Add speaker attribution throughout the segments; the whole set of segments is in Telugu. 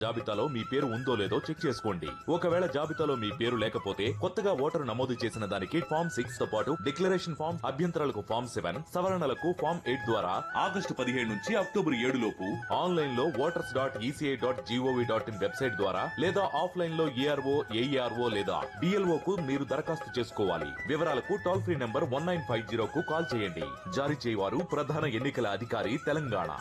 Speaker 1: జాబితాలో మీ పేరు ఉందో లేదో చెక్ చేసుకోండి ఒకవేళ జాబితాలో మీ పేరు లేకపోతే కొత్తగా ఓటరు నమోదు చేసిన దానికి ఫామ్ సిక్స్ తో పాటు డిక్లరేషన్ ఫామ్ అభ్యంతరాలకు ఫామ్ సెవెన్ సవరణలకు ఫామ్ ఎయిట్ ద్వారా ఆగస్టు పదిహేడు నుంచి అక్టోబర్ ఏడు లోపు ఆన్లైన్ లో voters dot ECI dot GOV dot in website ద్వారా లేదా ఆఫ్లైన్ లో ఏఆర్ఓ ఏఈఆర్ఓ లేదా డిఎల్ఓ కు మీరు దరఖాస్తు చేసుకోవాలి వివరాలకు toll free number one nine five zero కు కాల్ చేయండి జారీ చేయవారు ప్రధాన ఎన్నికల అధికారి తెలంగాణ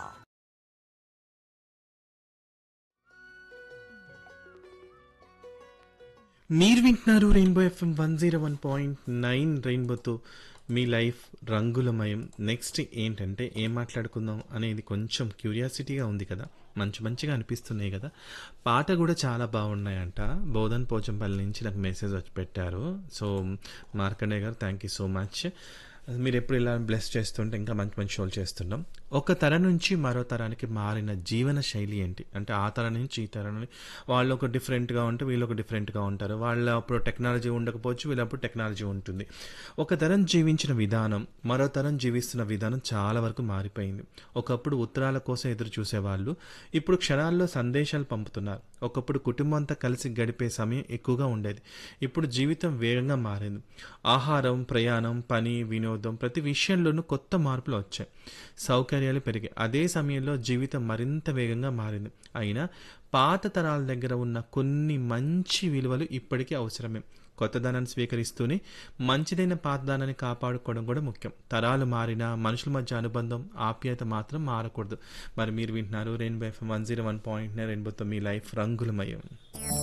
Speaker 2: మీరు వింటున్నారు Rainbow FM one zero one point nine రెయిన్బోతో మీ లైఫ్ రంగులమయం నెక్స్ట్ ఏంటంటే ఏం మాట్లాడుకుందాం అనేది కొంచెం క్యూరియాసిటీగా ఉంది కదా మంచి మంచిగా అనిపిస్తున్నాయి కదా పాట కూడా చాలా బాగున్నాయంట బోధన్ పోచంపల్లి నుంచి నాకు మెసేజ్ వచ్చి పెట్టారు సో మార్కండే గారు థ్యాంక్ యూ సో మచ్ మీరు ఎప్పుడు ఇలా బ్లెస్ చేస్తుంటే ఇంకా మంచి మంచి షోలు చేస్తున్నాం ఒక తరం నుంచి మరో తరానికి మారిన జీవన శైలి ఏంటి అంటే ఆ తరం నుంచి ఈ తరం నుంచి వాళ్ళు ఒక డిఫరెంట్గా ఉంటే వీళ్ళు ఒక డిఫరెంట్గా ఉంటారు వాళ్ళ అప్పుడు టెక్నాలజీ ఉండకపోవచ్చు వీళ్ళప్పుడు టెక్నాలజీ ఉంటుంది ఒక తరం జీవించిన విధానం మరో తరం జీవిస్తున్న విధానం చాలా వరకు మారిపోయింది ఒకప్పుడు ఉత్తరాల కోసం ఎదురు చూసేవాళ్ళు ఇప్పుడు క్షణాల్లో సందేశాలు పంపుతున్నారు ఒకప్పుడు కుటుంబం అంతా కలిసి గడిపే సమయం ఎక్కువగా ఉండేది ఇప్పుడు జీవితం వేగంగా మారింది ఆహారం ప్రయాణం పని వినోదం ప్రతి విషయంలోనూ కొత్త మార్పులు వచ్చాయి సౌకర్యాలు పెరిగాయి అదే సమయంలో జీవితం మరింత వేగంగా మారింది అయినా పాత తరాల దగ్గర ఉన్న కొన్ని మంచి విలువలు ఇప్పటికీ అవసరమే కొత్తదనాన్ని స్వీకరిస్తూనే మంచిదైన పాతదానాన్ని కాపాడుకోవడం కూడా ముఖ్యం తరాలు మారినా మనుషుల మధ్య అనుబంధం ఆప్యాయత మాత్రం మారకూడదు మరి మీరు వింటున్నారు Rainbow FM one zero one point రెయిన్బోతో మీ లైఫ్ రంగులమయం